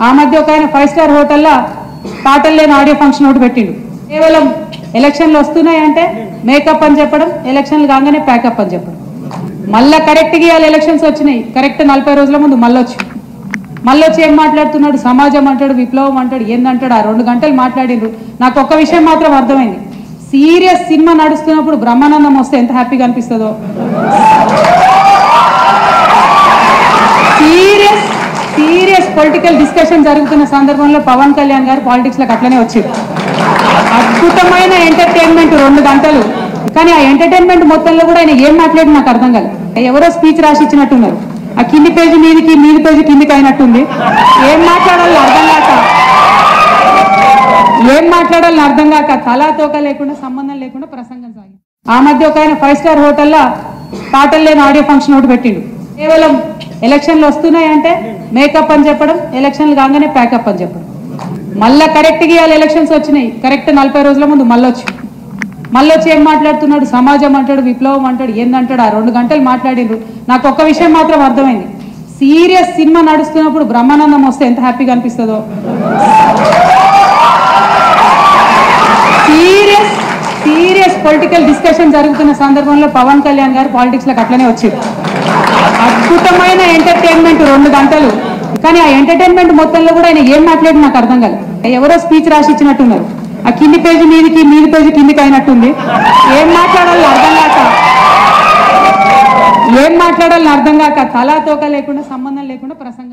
ఆ మధ్య ఒక ఆయన ఫైవ్ స్టార్ హోటల్లో పాటలు లేని ఆడియో ఫంక్షన్ ఒకటి పెట్టిండు కేవలం ఎలక్షన్లు వస్తున్నాయంటే మేకప్ అని చెప్పడం ఎలక్షన్లు కాగానే ప్యాకప్ అని చెప్పడం మళ్ళా కరెక్ట్గా ఇవాళ ఎలక్షన్స్ వచ్చినాయి కరెక్ట్ నలభై రోజుల ముందు మళ్ళీ వచ్చి మళ్ళీ వచ్చి ఏం మాట్లాడుతున్నాడు సమాజం అంటాడు విప్లవం అంటాడు ఏందంటాడు ఆ రెండు గంటలు మాట్లాడిండ్రు నాకు ఒక్క విషయం మాత్రం అర్థమైంది సీరియస్ సినిమా నడుస్తున్నప్పుడు బ్రహ్మానందం వస్తే ఎంత హ్యాపీగా అనిపిస్తుందో సీరియస్ సీరియస్ పొలిటికల్ డిస్కషన్ జరుగుతున్న సందర్భంలో పవన్ కళ్యాణ్ గారు పాలిటిక్స్ లోకి అట్లనే వచ్చారు అద్భుతమైన ఎంటర్టైన్మెంట్ రెండు గంటలు కానీ ఆ ఎంటర్టైన్మెంట్ మొత్తంలో కూడా ఆయన ఏం మాట్లాడి నాకు అర్థం కాదు ఎవరో స్పీచ్ రాసి ఇచ్చినట్టున్నారు ఆ కింది పేజీ మీదికి మీది పేజీ కిందికి అయినట్టుంది ఏం మాట్లాడాలని అర్థం కాక ఏం మాట్లాడాలని అర్థం కాక తలా తోక లేకుండా సంబంధం లేకుండా ప్రసంగం సాగింది ఆ మధ్య ఒక ఆయన ఫైవ్ స్టార్ హోటల్లో పాటలు లేని ఆడియో ఫంక్షన్ ఒకటి పెట్టిండు కేవలం ఎలక్షన్లు వస్తున్నాయంటే మేకప్ అని చెప్పడం ఎలక్షన్లు కాగానే ప్యాకప్ అని చెప్పడం మళ్ళా కరెక్ట్గా ఇవాళ ఎలక్షన్స్ వచ్చినాయి కరెక్ట్ నలభై రోజుల ముందు మళ్ళీ వచ్చి మళ్ళీ వచ్చి ఏం మాట్లాడుతున్నాడు సమాజం అంటాడు విప్లవం అంటాడు ఏందంటాడు ఆ రెండు గంటలు మాట్లాడిండ్రు నాకు ఒక్క విషయం మాత్రం అర్థమైంది సీరియస్ సినిమా నడుస్తున్నప్పుడు బ్రహ్మానందం వస్తే ఎంత హ్యాపీగా అనిపిస్తుందో సీరియస్ సీరియస్ పొలిటికల్ డిస్కషన్ జరుగుతున్న సందర్భంలో పవన్ కళ్యాణ్ గారు పాలిటిక్స్ లోకి అట్లనే వచ్చారు అద్భుతమైన ఎంటర్టైన్మెంట్ రెండు గంటలు కానీ ఆ ఎంటర్టైన్మెంట్ మొత్తంలో కూడా ఆయన ఏం మాట్లాడి నాకు అర్థం కాదు ఎవరో స్పీచ్ రాసి ఇచ్చినట్టున్నారు ఆ కింది పేజీ మీదికి మీది పేజీ కిందికి అయినట్టుంది ఏం మాట్లాడాలని అర్థం కాక ఏం మాట్లాడాలని అర్థం కాక తలా తోక లేకుండా సంబంధం లేకుండా ప్రసంగం